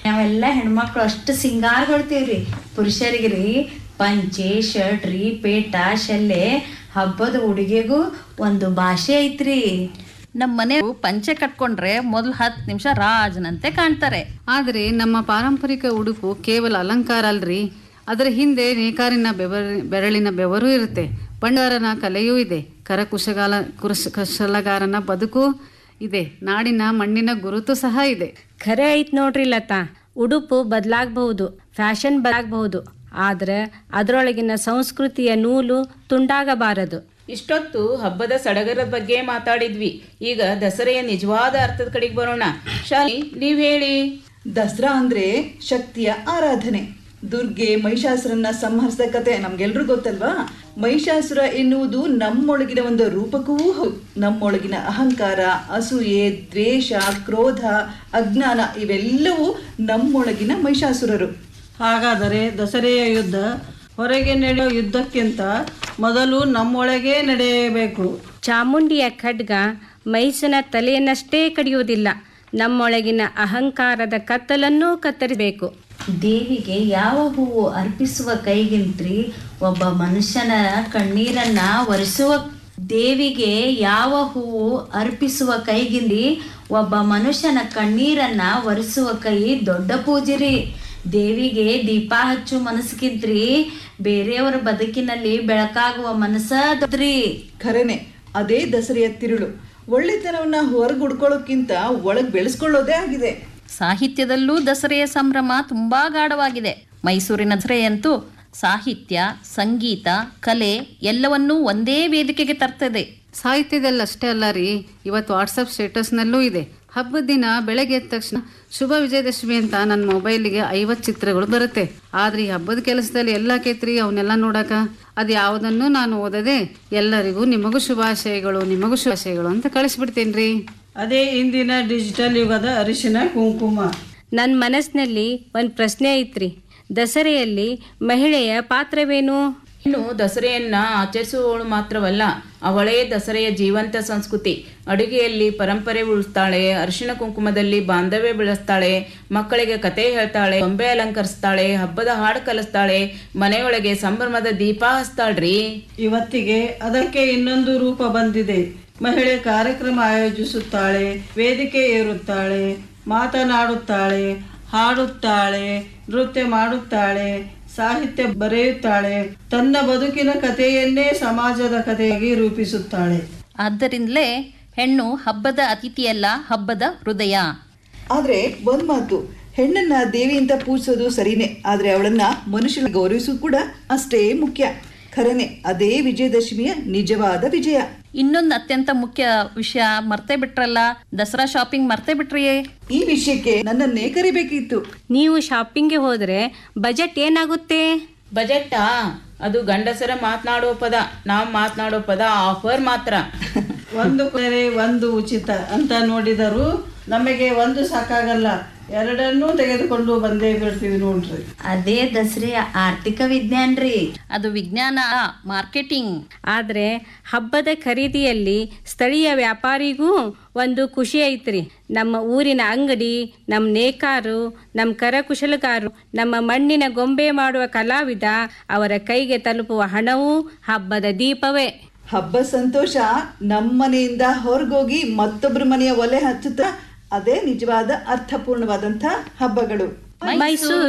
ನಾವೆಲ್ಲ ಹೆಣ್ಮಕ್ಳು ಅಷ್ಟು ಸಿಂಗಾರಗೊಳ್ತೀವ್ರಿ ಪುರುಷರಿಗೆ ರೀ ಪಂಚೆ ಶರ್ಟ್ ರೀ ಪೇಟ ಶಲ್ಲೆ ಹಬ್ಬದ ಉಡುಗೆಗೂ ಒಂದು ಭಾಷೆ ಐತ್ರಿ ನಮ್ಮ ಮನೆ ಪಂಚೆ ಕಟ್ಕೊಂಡ್ರೆ ಮೊದಲು ಹತ್ತು ನಿಮಿಷ ರಾಜನಂತೆ ಕಾಣ್ತಾರೆ ಆದರೆ ನಮ್ಮ ಪಾರಂಪರಿಕ ಉಡುಪು ಕೇವಲ ಅಲಂಕಾರ ಅಲ್ರಿ ಅದರ ಹಿಂದೆ ನೇಕಾರಿನ ಬೆವರ ಬೆರಳಿನ ಬೆವರು ಇರುತ್ತೆ ಬಂಡಾರನ ಕಲೆಯೂ ಇದೆ ಕರಕುಶಗಾಲ ಕುರುಶ ಕುಶಲಗಾರನ ಬದುಕು ಇದೆ ನಾಡಿನ ಮಣ್ಣಿನ ಗುರುತು ಸಹ ಇದೆ ಖರೆ ಐತ್ ನೋಡ್ರಿ ಲತಾ ಉಡುಪು ಬದಲಾಗಬಹುದು ಫ್ಯಾಷನ್ ಬದಲಾಗಬಹುದು ಆದ್ರೆ ಅದರೊಳಗಿನ ಸಂಸ್ಕೃತಿಯ ನೂಲು ತುಂಡಾಗಬಾರದು ಇಷ್ಟೊತ್ತು ಹಬ್ಬದ ಸಡಗರದ ಬಗ್ಗೆ ಮಾತಾಡಿದ್ವಿ ಈಗ ದಸರೆಯ ನಿಜವಾದ ಅರ್ಥದ ಕಡೆಗೆ ಬರೋಣ ಶಾಲಿ ನೀವ್ ಹೇಳಿ ದಸರಾ ಅಂದ್ರೆ ಶಕ್ತಿಯ ಆರಾಧನೆ ದುರ್ಗೆ ಮಹಿಷಾಸುರನ್ನ ಸಂಹರಿಸಿದ ಕತೆ ನಮ್ಗೆಲ್ರೂ ಗೊತ್ತಲ್ವಾ ಮಹಿಷಾಸುರ ಎನ್ನುವುದು ನಮ್ಮೊಳಗಿನ ಒಂದು ರೂಪಕವೂ ಹೌದು ನಮ್ಮೊಳಗಿನ ಅಹಂಕಾರ ಅಸೂಯೆ ದ್ವೇಷ ಕ್ರೋಧ ಅಜ್ಞಾನ ಇವೆಲ್ಲವೂ ನಮ್ಮೊಳಗಿನ ಮಹಿಷಾಸುರರು ಹಾಗಾದರೆ ದಸರೆಯ ಯುದ್ಧ ಹೊರಗೆ ನಡೆಯೋ ಯುದ್ಧಕ್ಕಿಂತ ಮೊದಲು ನಮ್ಮೊಳಗೇ ನಡೆಯಬೇಕು ಚಾಮುಂಡಿಯ ಖಡ್ಗ ಮೈಸನ ತಲೆಯನ್ನಷ್ಟೇ ಕಡಿಯುವುದಿಲ್ಲ ನಮ್ಮೊಳಗಿನ ಅಹಂಕಾರದ ಕತ್ತಲನ್ನೂ ಕತ್ತರಿಸಬೇಕು ದೇವಿಗೆ ಯಾವ ಹೂವು ಅರ್ಪಿಸುವ ಕೈಗಿಂತ್ರಿ ಒಬ್ಬ ಮನುಷ್ಯನ ಕಣ್ಣೀರನ್ನ ಒರೆಸುವ ದೇವಿಗೆ ಯಾವ ಹೂವು ಅರ್ಪಿಸುವ ಕೈಗಿಂದಿ ಒಬ್ಬ ಮನುಷ್ಯನ ಕಣ್ಣೀರನ್ನ ಒರೆಸುವ ಕೈ ದೊಡ್ಡ ಪೂಜಿರಿ ದೇವಿಗೆ ದೀಪ ಹಚ್ಚು ಮನಸ್ಸಿಗಿಂತ್ರಿ ಬೇರೆಯವರ ಬದುಕಿನಲ್ಲಿ ಬೆಳಕಾಗುವ ಮನಸ್ಸ ದೊಡ್ಡ್ರಿ ಖರೇನೆ ಅದೇ ದಸರೆಯ ತಿರುಳು ಒಳ್ಳೆತನವನ್ನ ಹೊರಗುಡ್ಕೊಳ್ಳೋಕ್ಕಿಂತ ಒಳಗ್ ಬೆಳೆಸ್ಕೊಳ್ಳೋದೇ ಆಗಿದೆ ಸಾಹಿತ್ಯದಲ್ಲೂ ದಸರೆಯ ಸಂಭ್ರಮ ತುಂಬಾ ಗಾಢವಾಗಿದೆ ಮೈಸೂರಿನ ದಸರೆಯಂತೂ ಸಾಹಿತ್ಯ ಸಂಗೀತ ಕಲೆ ಎಲ್ಲವನ್ನೂ ಒಂದೇ ವೇದಿಕೆಗೆ ತರ್ತದೆ ಸಾಹಿತ್ಯದಲ್ಲಷ್ಟೇ ಅಲ್ಲ ರೀ ಇವತ್ತು ವಾಟ್ಸಪ್ ಸ್ಟೇಟಸ್ನಲ್ಲೂ ಇದೆ ಹಬ್ಬದ ದಿನ ಬೆಳಗ್ಗೆ ಎದ್ದ ತಕ್ಷಣ ಶುಭ ವಿಜಯದಶಮಿ ಅಂತ ನನ್ನ ಮೊಬೈಲಿಗೆ ಐವತ್ತು ಚಿತ್ರಗಳು ಬರುತ್ತೆ ಆದ್ರೆ ಈ ಹಬ್ಬದ ಕೆಲಸದಲ್ಲಿ ಎಲ್ಲ ಕೇತ್ರಿ ಅವನ್ನೆಲ್ಲ ನೋಡಕ ಅದು ಯಾವುದನ್ನು ನಾನು ಓದದೆ ಎಲ್ಲರಿಗೂ ನಿಮಗೂ ಶುಭಾಶಯಗಳು ನಿಮಗೂ ಶುಭಾಶಯಗಳು ಅಂತ ಕಳಿಸ್ಬಿಡ್ತೇನ್ರಿ ಅದೇ ಇಂದಿನ ಡಿಜಿಟಲ್ ಯುಗದ ಅರಿಶಿನ ಕುಂಕುಮ ನನ್ನ ಮನಸ್ಸಿನಲ್ಲಿ ಒಂದು ಪ್ರಶ್ನೆ ಐತ್ರಿ ದಸರೆಯಲ್ಲಿ ಮಹಿಳೆಯ ಪಾತ್ರವೇನು ಇನ್ನು ದಸರೆಯನ್ನ ಆಚರಿಸುವವಳು ಮಾತ್ರವಲ್ಲ ಅವಳೇ ದಸರೆಯ ಜೀವಂತ ಸಂಸ್ಕೃತಿ ಅಡುಗೆಯಲ್ಲಿ ಪರಂಪರೆ ಉಳಿಸ್ತಾಳೆ ಅರಿಶಿಣ ಕುಂಕುಮದಲ್ಲಿ ಬಾಂಧವ್ಯ ಬೆಳೆಸ್ತಾಳೆ ಮಕ್ಕಳಿಗೆ ಕತೆ ಹೇಳ್ತಾಳೆ ಗೊಂಬೆ ಅಲಂಕರಿಸ್ತಾಳೆ ಹಬ್ಬದ ಹಾಡು ಕಲಿಸ್ತಾಳೆ ಮನೆಯೊಳಗೆ ಸಂಭ್ರಮದ ದೀಪ ಹಚ್ತಾಳ್ರಿ ಇವತ್ತಿಗೆ ಅದಕ್ಕೆ ಇನ್ನೊಂದು ರೂಪ ಬಂದಿದೆ ಮಹಿಳೆ ಕಾರ್ಯಕ್ರಮ ಆಯೋಜಿಸುತ್ತಾಳೆ ವೇದಿಕೆ ಏರುತ್ತಾಳೆ ಮಾತನಾಡುತ್ತಾಳೆ ಹಾಡುತ್ತಾಳೆ ನೃತ್ಯ ಮಾಡುತ್ತಾಳೆ ಸಾಹಿತ್ಯ ಬರೆಯುತ್ತಾಳೆ ತನ್ನ ಬದುಕಿನ ಕಥೆಯನ್ನೇ ಸಮಾಜದ ಕಥೆಯಾಗಿ ರೂಪಿಸುತ್ತಾಳೆ ಆದ್ದರಿಂದಲೇ ಹೆಣ್ಣು ಹಬ್ಬದ ಅತಿಥಿಯಲ್ಲ ಹಬ್ಬದ ಹೃದಯ ಆದ್ರೆ ಒಂದ್ ಮಾತು ಹೆಣ್ಣನ್ನ ದೇವಿ ಅಂತ ಪೂಜಿಸೋದು ಸರಿನೇ ಆದ್ರೆ ಅವಳನ್ನ ಮನುಷ್ಯನ ಗೌರವಿಸೋದು ಕೂಡ ಅಷ್ಟೇ ಮುಖ್ಯ ಖರೇನೆ ಅದೇ ವಿಜಯದಶಮಿಯ ನಿಜವಾದ ವಿಜಯ ಇನ್ನೊಂದು ಅತ್ಯಂತ ಮುಖ್ಯ ವಿಷಯ ಮರ್ತೇ ಬಿಟ್ರಲ್ಲ ದಸರಾ ಶಾಪಿಂಗ್ ಮರ್ತೇ ಬಿಟ್ರಿ ಈ ವಿಷಯಕ್ಕೆ ನನ್ನನ್ನೇ ಕರಿಬೇಕಿತ್ತು ನೀವು ಶಾಪಿಂಗ್ಗೆ ಹೋದ್ರೆ ಬಜೆಟ್ ಏನಾಗುತ್ತೆ ಬಜೆಟ್ಟಾ ಅದು ಗಂಡಸರ ಮಾತನಾಡೋ ಪದ ನಾವು ಮಾತನಾಡೋ ಪದ ಆಫರ್ ಮಾತ್ರ ಒಂದು ಕೊನೆ ಒಂದು ಉಚಿತ ಅಂತ ನೋಡಿದರೂ ನಮಗೆ ಒಂದು ಸಾಕಾಗಲ್ಲ ಎರಡನ್ನೂ ತೆಗೆದುಕೊಂಡು ಬಂದೇ ಬಿಡ್ತೀವಿ ನೋಡ್ರಿ ಅದೇ ದಸರೆಯ ಆರ್ಥಿಕ ವಿಜ್ಞಾನ ರೀ ಅದು ವಿಜ್ಞಾನ ಮಾರ್ಕೆಟಿಂಗ್ ಆದರೆ ಹಬ್ಬದ ಖರೀದಿಯಲ್ಲಿ ಸ್ಥಳೀಯ ವ್ಯಾಪಾರಿಗೂ ಒಂದು ಖುಷಿ ಐತ್ರಿ ನಮ್ಮ ಊರಿನ ಅಂಗಡಿ ನಮ್ಮ ನೇಕಾರು ನಮ್ಮ ಕರಕುಶಲಗಾರರು ನಮ್ಮ ಮಣ್ಣಿನ ಗೊಂಬೆ ಮಾಡುವ ಕಲಾವಿದ ಅವರ ಕೈಗೆ ತಲುಪುವ ಹಣವೂ ಹಬ್ಬದ ದೀಪವೇ ಹಬ್ಬ ಸಂತೋಷ ನಮ್ಮನೆಯಿಂದ ಹೊರಗೋಗಿ ಮತ್ತೊಬ್ಬರ ಮನೆಯ ಒಲೆ ಹಚ್ಚುತ್ತಾ ಅದೇ ನಿಜವಾದ ಅರ್ಥಪೂರ್ಣವಾದಂಥ ಹಬ್ಬಗಳು ಮೈಸೂರು